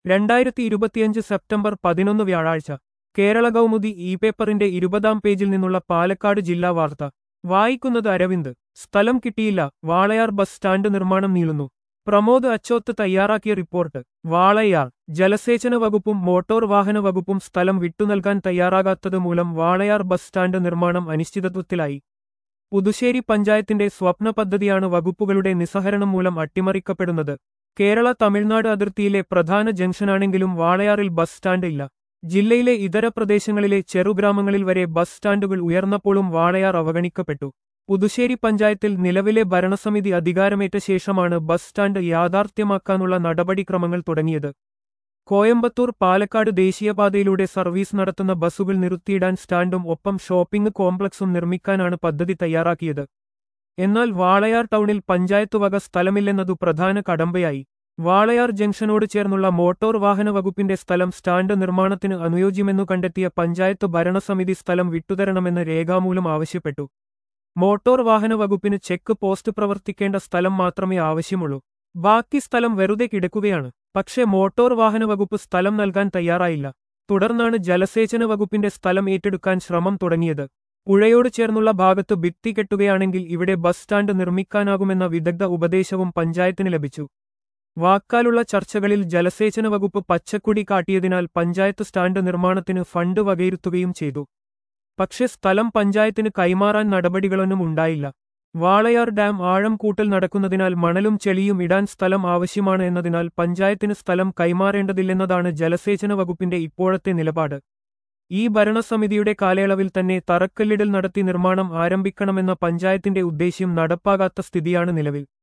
രണ്ടായിരത്തി ഇരുപത്തിയഞ്ച് സെപ്റ്റംബർ പതിനൊന്ന് വ്യാഴാഴ്ച കേരള കൗമുദി ഇ പേപ്പറിന്റെ ഇരുപതാം പേജിൽ നിന്നുള്ള പാലക്കാട് ജില്ലാ വാർത്ത വായിക്കുന്നത് അരവിന്ദ് സ്ഥലം കിട്ടിയില്ല വാളയാർ ബസ് സ്റ്റാൻഡ് നിർമ്മാണം നീളുന്നു പ്രമോദ് അച്ചോത്ത് തയ്യാറാക്കിയ റിപ്പോർട്ട് വാളയാർ ജലസേചന വകുപ്പും മോട്ടോർ വാഹന വകുപ്പും സ്ഥലം വിട്ടുനൽകാൻ തയ്യാറാകാത്തത് മൂലം വാളയാർ ബസ് സ്റ്റാൻഡ് നിർമ്മാണം അനിശ്ചിതത്വത്തിലായി പുതുശ്ശേരി പഞ്ചായത്തിന്റെ സ്വപ്ന പദ്ധതിയാണ് വകുപ്പുകളുടെ നിസ്സഹരണം മൂലം അട്ടിമറിക്കപ്പെടുന്നത് കേരള തമിഴ്നാട് അതിർത്തിയിലെ പ്രധാന ജംഗ്ഷനാണെങ്കിലും വാളയാറിൽ ബസ് സ്റ്റാൻഡ് ഇല്ല ജില്ലയിലെ ഇതര പ്രദേശങ്ങളിലെ ചെറുഗ്രാമങ്ങളിൽ വരെ ബസ് സ്റ്റാൻഡുകൾ ഉയർന്നപ്പോഴും വാളയാർ അവഗണിക്കപ്പെട്ടു പുതുശ്ശേരി പഞ്ചായത്തിൽ നിലവിലെ ഭരണസമിതി അധികാരമേറ്റ ശേഷമാണ് ബസ് സ്റ്റാൻഡ് യാഥാർത്ഥ്യമാക്കാനുള്ള നടപടിക്രമങ്ങൾ തുടങ്ങിയത് കോയമ്പത്തൂർ പാലക്കാട് ദേശീയപാതയിലൂടെ സർവീസ് നടത്തുന്ന ബസ്സുകൾ നിർത്തിയിടാൻ സ്റ്റാൻഡും ഒപ്പം ഷോപ്പിംഗ് കോംപ്ലക്സും നിർമ്മിക്കാനാണ് പദ്ധതി തയ്യാറാക്കിയത് എന്നാൽ വാളയാർ ടൗണിൽ പഞ്ചായത്ത് വക സ്ഥലമില്ലെന്നതു പ്രധാന കടമ്പയായി വാളയാർ ജംഗ്ഷനോട് ചേർന്നുള്ള മോട്ടോർ വാഹന വകുപ്പിന്റെ സ്ഥലം സ്റ്റാൻഡ് നിർമ്മാണത്തിന് അനുയോജ്യമെന്നു കണ്ടെത്തിയ പഞ്ചായത്ത് ഭരണസമിതി സ്ഥലം വിട്ടുതരണമെന്ന് രേഖാമൂലം ആവശ്യപ്പെട്ടു മോട്ടോർ വാഹന വകുപ്പിന് ചെക്ക് പോസ്റ്റ് പ്രവർത്തിക്കേണ്ട സ്ഥലം മാത്രമേ ആവശ്യമുള്ളൂ ബാക്കി സ്ഥലം വെറുതെ കിടക്കുകയാണ് പക്ഷേ മോട്ടോർ വാഹന വകുപ്പ് സ്ഥലം നൽകാൻ തയ്യാറായില്ല തുടർന്നാണ് ജലസേചന വകുപ്പിന്റെ സ്ഥലം ഏറ്റെടുക്കാൻ ശ്രമം തുടങ്ങിയത് പുഴയോട് ചേർന്നുള്ള ഭാഗത്ത് ഭിത്തി കെട്ടുകയാണെങ്കിൽ ഇവിടെ ബസ് സ്റ്റാൻഡ് നിർമ്മിക്കാനാകുമെന്ന വിദഗ്ധ ഉപദേശവും പഞ്ചായത്തിന് ലഭിച്ചു വാക്കാലുള്ള ചർച്ചകളിൽ ജലസേചന വകുപ്പ് പച്ചക്കുടി കാട്ടിയതിനാൽ പഞ്ചായത്ത് സ്റ്റാൻഡ് നിർമ്മാണത്തിന് ഫണ്ട് വകയിരുത്തുകയും ചെയ്തു പക്ഷെ സ്ഥലം പഞ്ചായത്തിന് കൈമാറാൻ നടപടികളൊന്നും ഉണ്ടായില്ല വാളയാർ ഡാം ആഴം കൂട്ടൽ നടക്കുന്നതിനാൽ മണലും ചെളിയും ഇടാൻ സ്ഥലം ആവശ്യമാണ് എന്നതിനാൽ പഞ്ചായത്തിന് സ്ഥലം കൈമാറേണ്ടതില്ലെന്നതാണ് ജലസേചന വകുപ്പിന്റെ ഇപ്പോഴത്തെ നിലപാട് ഈ ഭരണസമിതിയുടെ കാലയളവിൽ തന്നെ തറക്കല്ലിടൽ നടത്തി നിർമ്മാണം ആരംഭിക്കണമെന്ന പഞ്ചായത്തിന്റെ ഉദ്ദേശ്യം നടപ്പാകാത്ത സ്ഥിതിയാണ് നിലവിൽ